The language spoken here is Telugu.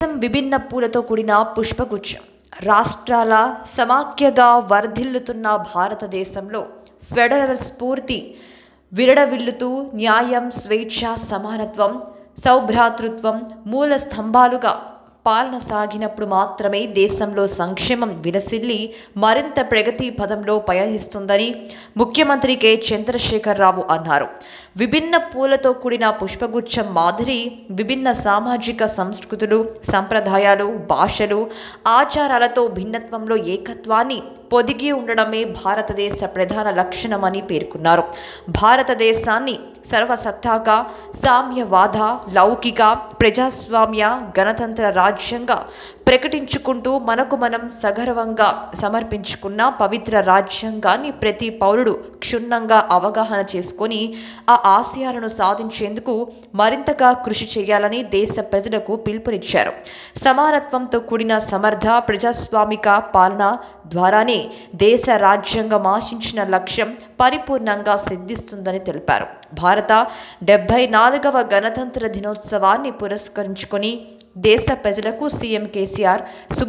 దేశం విభిన్న పూలతో కూడిన పుష్పగుచ్చం రాష్ట్రాల సమాఖ్యగా వర్ధిల్లుతున్న భారతదేశంలో ఫెడరల్ స్ఫూర్తి విరడవిల్లుతూ న్యాయం స్వేచ్ఛ సమానత్వం సౌభ్రాతృత్వం మూల స్తంభాలుగా పాలన సాగినప్పుడు మాత్రమే దేశంలో సంక్షేమం విలసిల్లి మరింత ప్రగతి పదంలో పయనిస్తుందని ముఖ్యమంత్రి కె చంద్రశేఖరరావు అన్నారు విభిన్న పూలతో కూడిన పుష్పగుచ్చం మాదిరి విభిన్న సామాజిక సంస్కృతులు సంప్రదాయాలు భాషలు ఆచారాలతో భిన్నత్వంలో ఏకత్వాన్ని పొదిగి ఉండడమే భారతదేశ ప్రధాన లక్షణమని పేర్కొన్నారు భారతదేశాన్ని సర్వసత్తాక సామ్యవాద లౌకిక ప్రజాస్వామ్య గణతంత్ర రాజ్యంగా ప్రకటించుకుంటూ మనకు మనం సగర్వంగా సమర్పించుకున్న పవిత్ర రాజ్యాంగాన్ని ప్రతి పౌరుడు క్షుణ్ణంగా అవగాహన చేసుకొని ఆ ఆశయాలను సాధించేందుకు మరింతగా కృషి చేయాలని దేశ ప్రజలకు పిలుపునిచ్చారు సమానత్వంతో కూడిన సమర్థ ప్రజాస్వామిక పాలన ద్వారానే దేశ రాజ్యాంగం ఆశించిన లక్ష్యం పరిపూర్ణంగా సిద్ధిస్తుందని తెలిపారు భారత డెబ్బై నాలుగవ గణతంత్ర దినోత్సవాన్ని పురస్కరించుకొని దేశ ప్రజలకు సీఎం కేసీఆర్ శుభ